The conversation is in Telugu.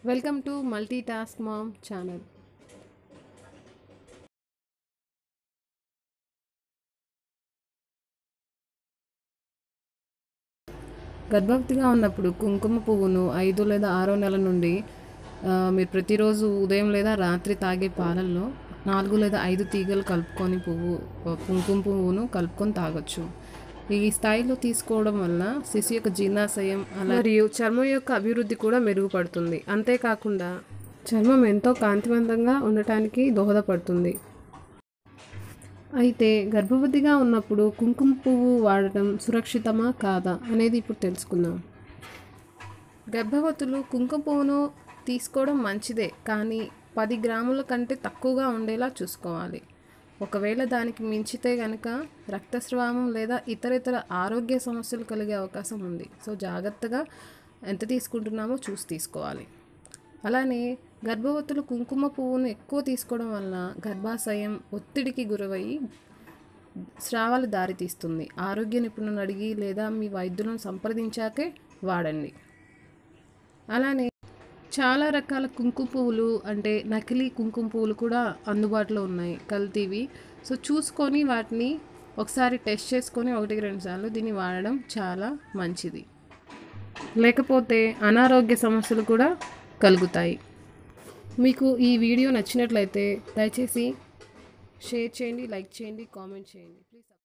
welcome to multitask mom channel గర్భవతిగా ఉన్నప్పుడు కుంకుమ పువ్వును ఐదు లేదా ఆరో నెల నుండి ఆ, మీరు ప్రతిరోజు ఉదయం లేదా రాత్రి తాగే పాలల్లో నాలుగు లేదా ఐదు తీగలు కలుపుకొని పువ్వు కుంకుమ పువ్వును కలుపుకొని తాగొచ్చు ఈ స్థాయిలో తీసుకోవడం వల్ల శిశు యొక్క జీర్ణాశయం అలా మరియు చర్మం యొక్క అభివృద్ధి కూడా మెరుగుపడుతుంది అంతేకాకుండా చర్మం ఎంతో కాంతివంతంగా ఉండటానికి దోహదపడుతుంది అయితే గర్భవతిగా ఉన్నప్పుడు కుంకుమ పువ్వు వాడటం సురక్షితమా కాదా అనేది ఇప్పుడు తెలుసుకుందాం గర్భవతులు కుంకుమ పువ్వును తీసుకోవడం మంచిదే కానీ పది గ్రాముల కంటే తక్కువగా ఉండేలా చూసుకోవాలి ఒకవేళ దానికి మించితే కనుక రక్తస్రావం లేదా ఇతర ఇతర ఆరోగ్య సమస్యలు కలిగే అవకాశం ఉంది సో జాగ్రత్తగా ఎంత తీసుకుంటున్నామో చూసి తీసుకోవాలి అలానే గర్భవతులు కుంకుమ పువ్వును ఎక్కువ తీసుకోవడం వల్ల గర్భాశయం ఒత్తిడికి గురవయి స్రావాలు దారితీస్తుంది ఆరోగ్య నిపుణులను అడిగి లేదా మీ వైద్యులను సంప్రదించాకే వాడండి అలానే చాలా రకాల కుంకుమ పువ్వులు అంటే నకిలీ కుంకుమ పువ్వులు కూడా అందుబాటులో ఉన్నాయి కల్తీవి సో చూసుకొని వాటిని ఒకసారి టెస్ట్ చేసుకొని ఒకటికి రెండు సార్లు దీన్ని వాడడం చాలా మంచిది లేకపోతే అనారోగ్య సమస్యలు కూడా కలుగుతాయి మీకు ఈ వీడియో నచ్చినట్లయితే దయచేసి షేర్ చేయండి లైక్ చేయండి కామెంట్ చేయండి ప్లీజ్